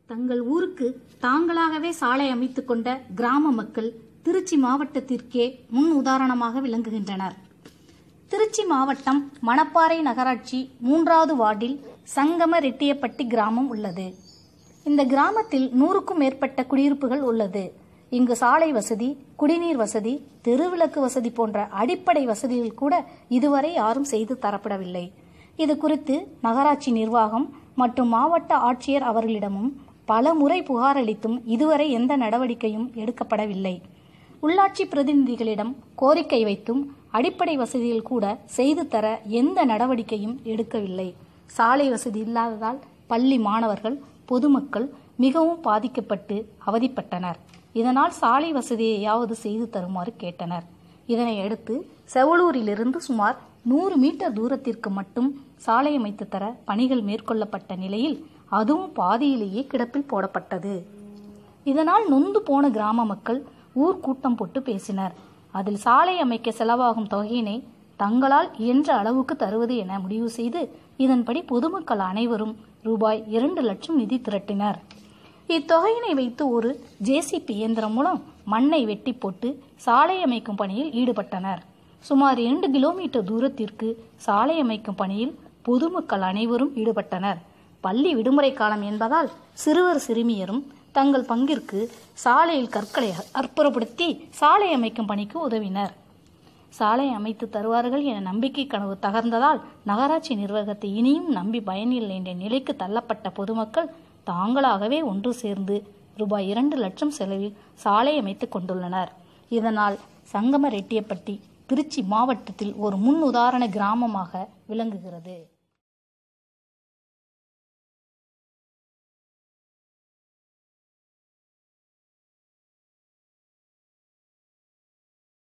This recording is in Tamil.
தங்கள் ஊருக்கு தாங்களாகவே சாலை அமைத்துக் கொண்ட கிராம மக்கள் திருச்சி மாவட்டத்திற்கே முன் உதாரணமாக விளங்குகின்றனர் திருச்சி மாவட்டம் மணப்பாறை நகராட்சி மூன்றாவது வார்டில் சங்கம ரெட்டியப்பட்டி கிராமம் உள்ளது இந்த கிராமத்தில் நூறுக்கும் மேற்பட்ட குடியிருப்புகள் உள்ளது இங்கு சாலை வசதி குடிநீர் வசதி தெருவிளக்கு வசதி போன்ற அடிப்படை வசதிகள் கூட இதுவரை யாரும் செய்து தரப்படவில்லை இது குறித்து நகராட்சி நிர்வாகம் மற்றும் மாவட்ட ஆட்சியர் அவர்களிடமும் பல முறை புகாரளித்தும் இதுவரை எந்த நடவடிக்கையும் எடுக்கப்படவில்லை உள்ளாட்சி பிரதிநிதிகளிடம் கோரிக்கை வைத்தும் அடிப்படை வசதிகள் கூட செய்து தர எந்த நடவடிக்கையும் எடுக்கவில்லை சாலை வசதி இல்லாததால் பள்ளி மாணவர்கள் பொதுமக்கள் மிகவும் பாதிக்கப்பட்டு அவதிப்பட்டனர் இதனால் சாலை வசதியையாவது செய்து தருமாறு கேட்டனர் இதனை அடுத்து செவலூரிலிருந்து சுமார் நூறு மீட்டர் தூரத்திற்கு மட்டும் சாலை அமைத்து தர பணிகள் மேற்கொள்ளப்பட்ட நிலையில் அதுவும் பாதியிலேயே கிடப்பில் போடப்பட்டது இதனால் நொந்து போன கிராம மக்கள் ஊர் கூட்டம் போட்டு பேசினர் அதில் சாலை அமைக்க செலவாகும் தொகையினை தங்களால் இயன்ற அளவுக்கு தருவது என முடிவு செய்து இதன்படி பொதுமக்கள் அனைவரும் ரூபாய் இரண்டு லட்சம் நிதி திரட்டினர் இத்தொகையினை வைத்து ஒரு ஜேசிபி இயந்திரம் மூலம் மண்ணை வெட்டி போட்டு சாலை அமைக்கும் பணியில் ஈடுபட்டனர் சுமார் இரண்டு கிலோமீட்டர் தூரத்திற்கு சாலை அமைக்கும் பணியில் பொதுமக்கள் அனைவரும் ஈடுபட்டனர் பள்ளி விடுமுறை காலம் என்பதால் சிறுவர் சிறுமியரும் தங்கள் பங்கிற்கு சாலையில் கற்களை அற்புறப்படுத்தி சாலை அமைக்கும் பணிக்கு உதவினர் சாலை அமைத்து தருவார்கள் என நம்பிக்கை கனவு தகர்ந்ததால் நகராட்சி நிர்வாகத்தை இனியும் நம்பி பயனில்லை என்ற நிலைக்கு தள்ளப்பட்ட பொதுமக்கள் தாங்களாகவே ஒன்று சேர்ந்து ரூபாய் இரண்டு லட்சம் செலவில் சாலை அமைத்துக் கொண்டுள்ளனர் இதனால் சங்கம ரெட்டியப்பட்டி திருச்சி மாவட்டத்தில் ஒரு முன் உதாரண கிராமமாக விளங்குகிறது